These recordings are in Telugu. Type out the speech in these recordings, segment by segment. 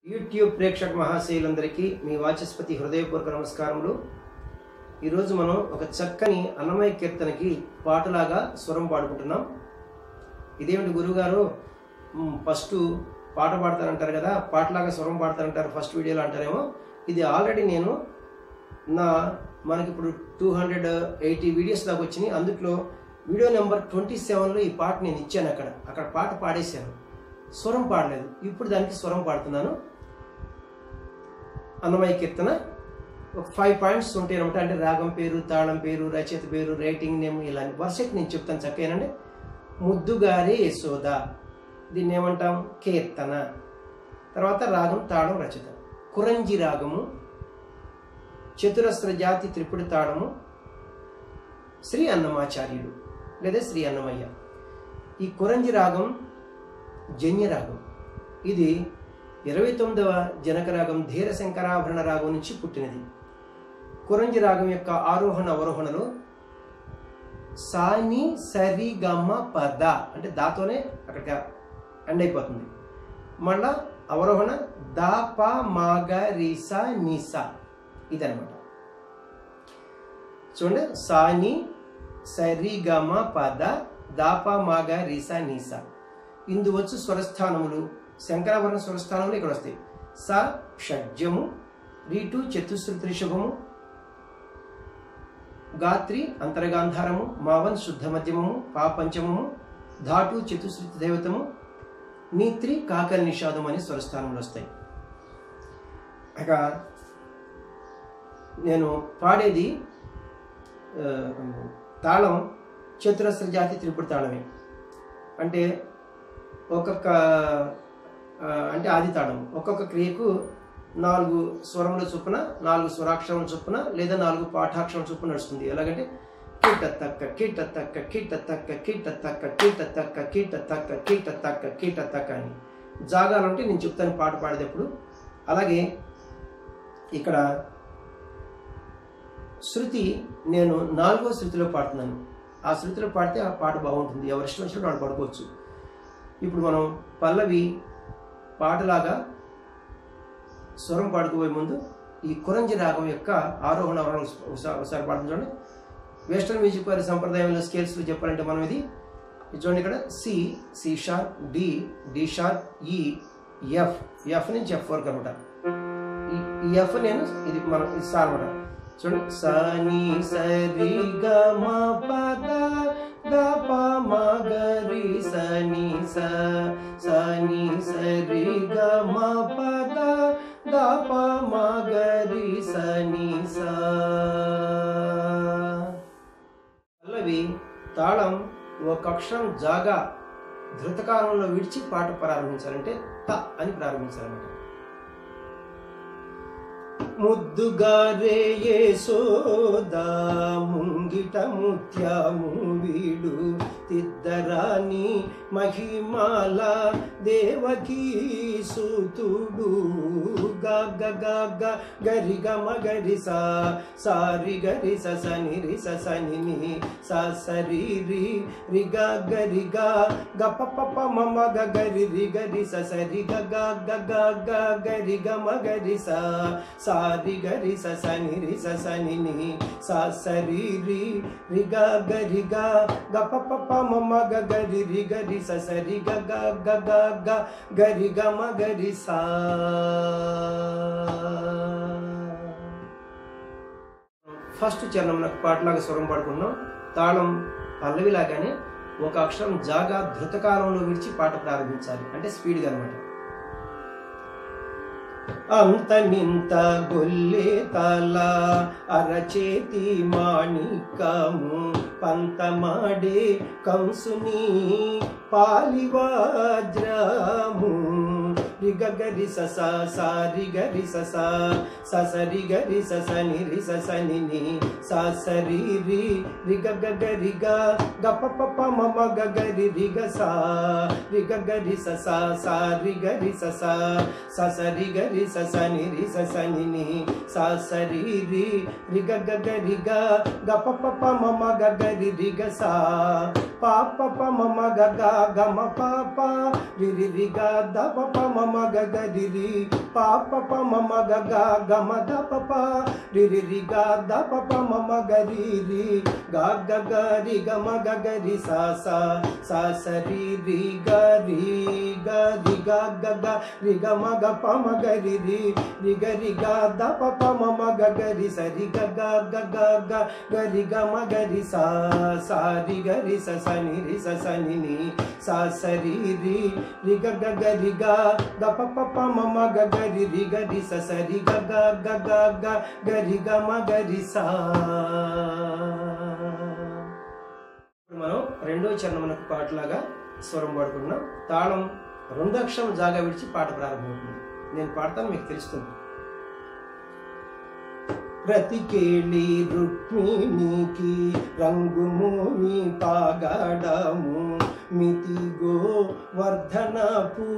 యూట్యూబ్ ప్రేక్షక మహాశయులందరికీ మీ వాచస్పతి హృదయపూర్వక నమస్కారములు ఈరోజు మనం ఒక చక్కని అన్నమయ కీర్తనకి పాటలాగా స్వరం పాడుకుంటున్నాం ఇదేమిటి గురువుగారు మ్, ఫస్ట్ పాట పాడతారంటారు కదా పాటలాగా స్వరం పాడతారంటారు ఫస్ట్ వీడియోలో అంటారేమో ఇది ఆల్రెడీ నేను నా మనకి ఇప్పుడు టూ హండ్రెడ్ ఎయిటీ వీడియోస్ దాకా వచ్చినాయి అందుట్లో వీడియో నెంబర్ ట్వంటీ సెవెన్లో ఈ పాట నేను ఇచ్చాను అక్కడ అక్కడ పాట పాడేశాను స్వరం పాడలేదు ఇప్పుడు దానికి స్వరం పాడుతున్నాను అన్నమయ్య కీర్తన ఒక ఫైవ్ పాయింట్స్ ఉంటాయి అనమాట అంటే రాగం పేరు తాళం పేరు రచయిత పేరు రైటింగ్ నేమ్ ఇలా వరుసకి నేను చెప్తాను చక్కగానండి ముద్దుగారే యశోద దీన్ని ఏమంటాం కీర్తన తర్వాత రాగం తాళం రచయిత కురంజి రాగము చతురస్ర జాతి త్రిపుడి తాళము శ్రీ అన్నమాచార్యుడు లేదా శ్రీ అన్నమయ్య ఈ కురంజి రాగం జన్య రాగం ఇది ఇరవై తొమ్మిదవ జనక రాగం ధీర శంకరాభరణ రాగం నుంచి పుట్టినది కురంజి రాగం యొక్క ఆరోహణ అవరోహణలో సాని సరి గమ పద అంటే దాతోనే అక్కడికి ఎండ్ అయిపోతుంది మళ్ళా అవరోహణ దా ప మాగ రీసా నీసా ఇదనమాట చూడండి సాని సరి గమ పద దాప మాగ రీసా నీసా ఇందు వచ్చు స్వరస్థానములు శంకరాభరణ స్వరస్థానములు ఇక్కడ వస్తాయి స షడ్జము రీటు చతుశ్రుతి రిషభము గాత్రి అంతరగాంధారము మావన్ శుద్ధ మధ్యమము పా పంచమము ధాటు చతుశ్రుతి దైవతము నీత్రి కాకల్ నిషాదం అనే స్వరస్థానములు వస్తాయి ఇక నేను పాడేది ఆ, తాళం చతురస్ర జాతి త్రిపుడి తాళమే అంటే ఒక్కొక్క ఆ, అంటే ఆది తాళం ఒక్కొక్క క్రియకు నాలుగు స్వరముల చొప్పున నాలుగు స్వరాక్షరముల చొప్పున లేదా నాలుగు పాఠాక్షరం చొప్పున నడుస్తుంది ఎలాగంటే కీట తక్క కీట తక్క కీట తక్క కీట తక్క కీట తక్క కీట తక్క కీట తక్క కీట తక్క అని జాగాలంటే నేను చెప్తాను పాట పాడేటప్పుడు అలాగే ఇక్కడ శృతి నేను నాలుగో శృతిలో పాడుతున్నాను ఆ శృతిలో పాడితే ఆ పాట బాగుంటుంది ఎవరి ఇష్టం వచ్చినట్టు వాళ్ళు పాడుకోవచ్చు ఇప్పుడు మనం పల్లవి పాటలాగా స్వరం పాడుకోబోయే ముందు ఈ కురంజి రాగం యొక్క ఆరోహణ అవరోహణ ఒకసారి ఒకసారి పాడుతుంది చూడండి వెస్టర్న్ మ్యూజిక్ వారి సంప్రదాయంలో స్కేల్స్లో చెప్పాలంటే మనం ఇది ఇది చూడండి ఇక్కడ C C sharp D D sharp E F F నుంచి ఎఫ్ వరకు అనమాట ఈ ఈ ఎఫ్ నేను ఇది మనం ఇది సార్ అనమాట చూడండి సని సరి గ మ పద ద ప మ గ రి సని స సని సరి గ మ పద ద ప మ గ రి సని స పల్లవి తాళం ఒక అక్షరం జాగా ధృతకాలంలో విడిచి పాట ప్రారంభించాలంటే త అని ప్రారంభించాలన్నమాట ముద్దుగారే యశోదా ముంగిట ముత్యము వీడు తిద్దరాని మహిమాల దేవకీ సుతుడు గగ గగ గరి గమ గరి సా సారి గరి సని రి సని ని సా సరి రి రి గ గరి గ గ ప ప ప మ మ గ గరి రి గరి స సరి గ గ గ గ గ గరి గ మ గరి సా సారి గరి స సని రి స సని ని సా సరి రి రి గ గరి గ గ ప ప ప మ మ గ గరి రి గరి స సరి గ గ గ గ గ గరి గ మ గరి సా ఫస్ట్ చరణం నాకు పాటలాగా స్వరం పాడుకున్నాం తాళం పల్లవిలాగానే ఒక అక్షరం జాగా ధృతకాలంలో విడిచి పాట ప్రారంభించాలి అంటే స్పీడ్గా అనమాట అంత నింత గొల్లే తల అరచేతి మాణికము పంతమాడే కంసుని పాలివాజ్రము రిగరి సస సారి గరి సస ససరి గరి ససని రి ససని ని ససరి రి రిగ గరి గ గప పప మమ గరి రిగ సా రిగ గరి సస సారి గరి సస ససరి గరి ససని రి ససని ని ససరి రి రిగ గరి గ గప పప మమ గరి రిగ సా పాప ప మమ గ గ గమ పాప రి రి రి గ ద ప ప మమ మగ గరి రి పాప ప మమ గ గ గ మ ద ప ప రి రి రి గ ద ప ప మమ గరి రి గ గ గ రి గ మ గ గ రి సా సా సా స రి రి గ రి గ రి గ గ గ రి గ మ గ ప మ గ రి రి రి గ రి గ ద ప ప మ మ గ గ రి స రి గ గ గ గ గ గ రి గ మ గ రి సా సా రి గ రి స స ని రి స స ని ని సా స రి రి రి గ గ గ రి గ గ ప ప ప మ మ గ గ రి రి గ రి స స రి గ గ గ గ గ గ రి గ మ గ రి సా ఇప్పుడు మనం రెండో చరణమునకు పాటలాగా స్వరం పాడుకుంటున్నాం తాళం రెండు అక్షరం జాగా విడిచి పాట ప్రారంభమవుతుంది నేను పాడతాను మీకు తెలుస్తుంది ప్రతికేళి రుక్మిణికి రంగు మూని పాగాడము మితి గో వర్ధనపు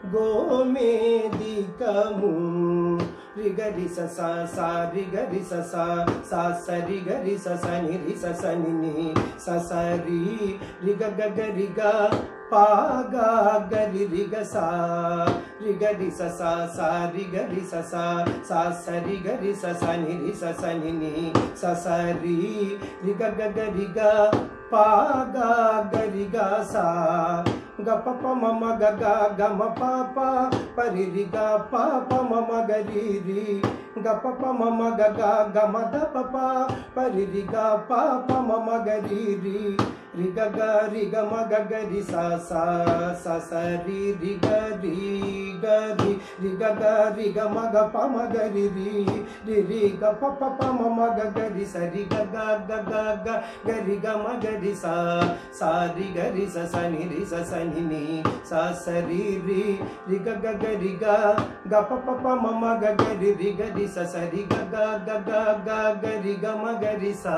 గోమేదికము రిగరి సస సా రిగరి సస సా సరి గరి సస నిరి సస నిని ససరి రిగ గగ రిగ పాగా గరి రిగ సా రిగరి సస సా రిగరి సస సా సరి గరి సస నిరి సస నిని ససరి రిగ గగ రిగ పాగా గరి గ సా గ ప ప మ మ గ గ గ మ ప ప పరి రి గ ప ప మ మ గ రి రి గ ప ప మ మ గ గ గ మ ద ప ప పరి రి గ ప ప మ మ గ రి రి రి గ గ రి గ మ గ గ రి స స స స రి రి గ రి గ రి రి గ గ రి గ మ గ ప మ గ రి రి రి రి గ ప ప ప మ మ గ గ రి స రి గ గ గ గ గ గ రి గ మ గ రి స స రి గ రి స స ని రి స స ని ని స స రి రి రి గ గ గ రి గ గ ప ప ప మ మ గ గ రి రి గ రి స స రి గ గ గ గ గ గ రి గ మ గ రి స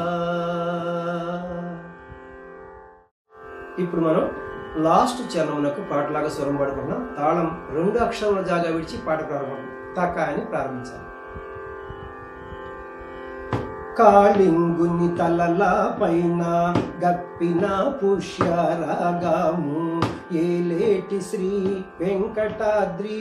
ఇప్పుడు మనం లాస్ట్ చరణమునకు పాటలాగా స్వరం పడుకున్నాం తాళం రెండు అక్షరముల జాగా విడిచి పాట ప్రారంభం తక అని ప్రారంభించాలి కాళింగుని తలల పైన గప్పిన పుష్యరాగము ఏలేటి శ్రీ వెంకటాద్రి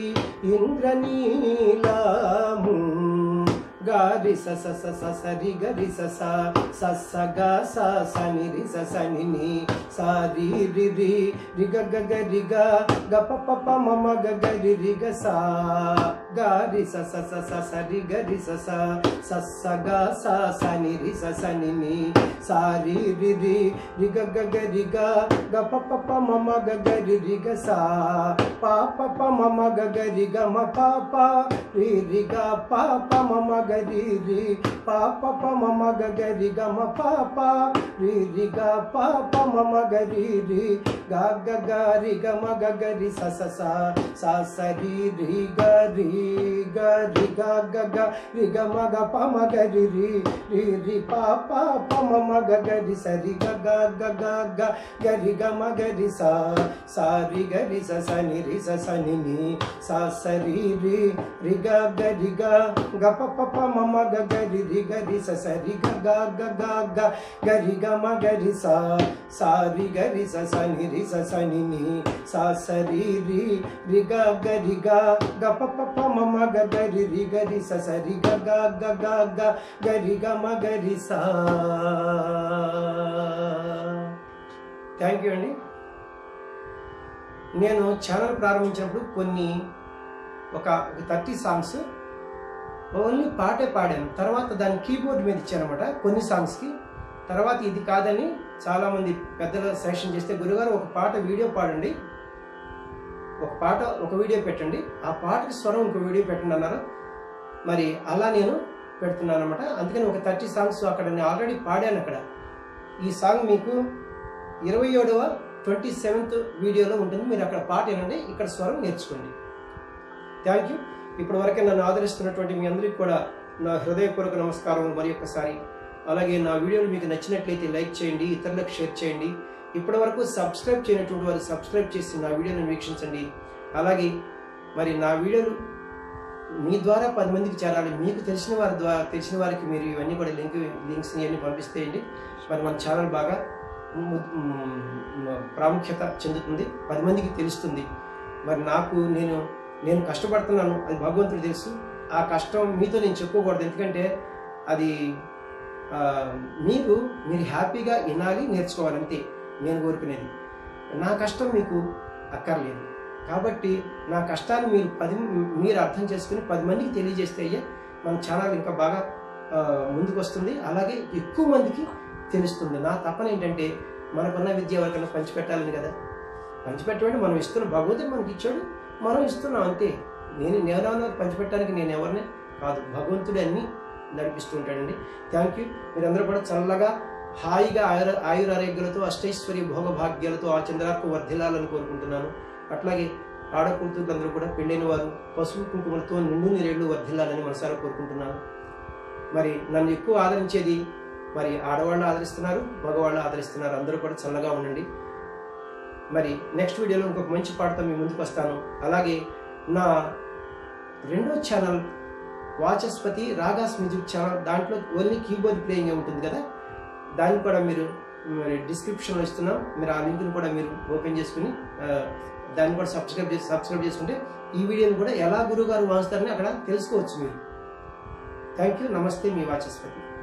ఇంద్రనీలము గారి స స స స స రి గరి స స స స గ స స ని రి స స ని ని స రి రి రి రి గ గ గ రి గ గ ప ప ప మ మ గ గ రి రి గ స గ రి స స స స స రి గ రి స స స స గ స స ని రి స స ని ని స రి రి రి రి గ గ గ రి గ గ ప ప ప మ మ గ గ రి రి గ స ప ప ప మ మ గ గ రి గ మ ప ప రి రి గ ప ప మ మ గ రి రి ప ప ప మ మ గ గ రి గ మ ప ప రి రి గ ప ప మ మ గ రి రి గ గ గ రి గ మ గ గ రి స స స స స రి రి గ రి గ రి గ గ గ రి గ మ గ ప మ గ రి రి రి రి ప ప ప మ మ గ గ రి స రి గ గ గ గ గ గ రి గ మ గ రి స స రి గ రి స స ని రి స స ని ని స స రి రి రి గ గ రి గ గ ప ప ప మ మ గ గ రి రి గ రి స స రి గ గ గ గ గ గ రి గ మ గ రి స స రి గ రి స స ని రి స స ని ని స స రి రి రి గ గ రి గ గ ప ప ప మ మ గ గ రి రి గ రి స స రి గ గ గ గ గ గ రి గ మ గ రి స థ్యాంక్ యూ అండి నేను ఛానల్ ప్రారంభించినప్పుడు కొన్ని ఒక థర్టీ సాంగ్స్ ఓన్లీ పాటే పాడాను తర్వాత దాన్ని కీబోర్డ్ మీద ఇచ్చానమాట కొన్ని సాంగ్స్కి తర్వాత ఇది కాదని చాలామంది పెద్దలు సెషన్ చేస్తే గురుగారు ఒక పాట వీడియో పాడండి ఒక పాట ఒక వీడియో పెట్టండి ఆ పాటకి స్వరం ఇంకో వీడియో పెట్టండి అన్నారు మరి అలా నేను పెడుతున్నాను అనమాట అందుకని ఒక థర్టీ సాంగ్స్ అక్కడ నేను ఆల్రెడీ పాడాను అక్కడ ఈ సాంగ్ మీకు ఇరవై ఏడవ ట్వంటీ సెవెంత్ వీడియోలో ఉంటుంది మీరు అక్కడ పాట వినండి ఇక్కడ స్వరం నేర్చుకోండి థ్యాంక్ యూ ఇప్పటి వరకే నన్ను ఆదరిస్తున్నటువంటి మీ అందరికీ కూడా నా హృదయపూర్వక నమస్కారం మరి ఒక్కసారి అలాగే నా వీడియోలు మీకు నచ్చినట్లయితే లైక్ చేయండి ఇతరులకు షేర్ చేయండి ఇప్పటి వరకు సబ్స్క్రైబ్ చేయనటువంటి వారు సబ్స్క్రైబ్ చేసి నా వీడియోని వీక్షించండి అలాగే మరి నా వీడియోలు మీ ద్వారా పది మందికి చేరాలి మీకు తెలిసిన వారి ద్వారా తెలిసిన వారికి మీరు ఇవన్నీ కూడా లింక్ లింక్స్ ఇవన్నీ పంపిస్తేయండి మరి మన ఛానల్ బాగా ము- మ్, ప్రాముఖ్యత చెందుతుంది పది మందికి తెలుస్తుంది మరి నాకు నేను నేను కష్టపడుతున్నాను అది భగవంతుడు తెలుసు ఆ కష్టం మీతో నేను చెప్పుకోకూడదు ఎందుకంటే అది ఆ, మీకు మీరు హ్యాపీగా వినాలి నేర్చుకోవాలి అంతే నేను కోరుకునేది నా కష్టం మీకు అక్కర్లేదు కాబట్టి నా కష్టాన్ని మీరు పది మీరు అర్థం చేసుకుని పది మందికి తెలియజేస్తే అయ్యా మన ఛానల్ ఇంకా బాగా ఆ, ముందుకు వస్తుంది అలాగే ఎక్కువ మందికి తెలుస్తుంది నా తపన ఏంటంటే మనకున్న విద్య ఎవరికైనా పంచిపెట్టాలని కదా పంచిపెట్టమంటే మనం ఇస్తున్నాం భగవంతుడు మనకి ఇచ్చాడు మనం ఇస్తున్నాం అంతే నేను నేను పంచిపెట్టడానికి నేను ఎవరిని కాదు భగవంతుడు అన్ని నడిపిస్తూ ఉంటాడండి థ్యాంక్ యూ మీరందరూ కూడా చల్లగా హాయిగా ఆయుర ఆయుర ఆరోగ్యాలతో అష్టైశ్వర్య భోగభాగ్యాలతో ఆ చంద్రార్కు వర్ధిల్లాలని కోరుకుంటున్నాను అట్లాగే ఆడకూతురులందరూ కూడా పెళ్ళైన వారు పసుపు కుంకుమలతో నిండు నీరేళ్లు వర్ధిల్లాలని మనసారా కోరుకుంటున్నాను మరి నన్ను ఎక్కువ ఆదరించేది మరి ఆడవాళ్ళు ఆదరిస్తున్నారు మగవాళ్ళు ఆదరిస్తున్నారు అందరూ కూడా చల్లగా ఉండండి మరి నెక్స్ట్ వీడియోలో ఇంకొక మంచి పాటతో మీ ముందుకు వస్తాను అలాగే నా రెండో channel Vachaspati Ragas music channel దాంట్లో ఓన్లీ కీబోర్డ్ ప్లేయింగ్ ఉంటుంది కదా దాన్ని కూడా మీరు మరి డిస్క్రిప్షన్లో ఇస్తున్నాం మీరు ఆ లింక్ని కూడా మీరు ఓపెన్ చేసుకుని ఆ, దాన్ని కూడా సబ్స్క్రైబ్ చేసి సబ్స్క్రైబ్ చేసుకుంటే ఈ వీడియోని కూడా ఎలా గురువు గారు వాంచుతారని అక్కడ తెలుసుకోవచ్చు మీరు థ్యాంక్ యూ నమస్తే మీ వాచస్పతి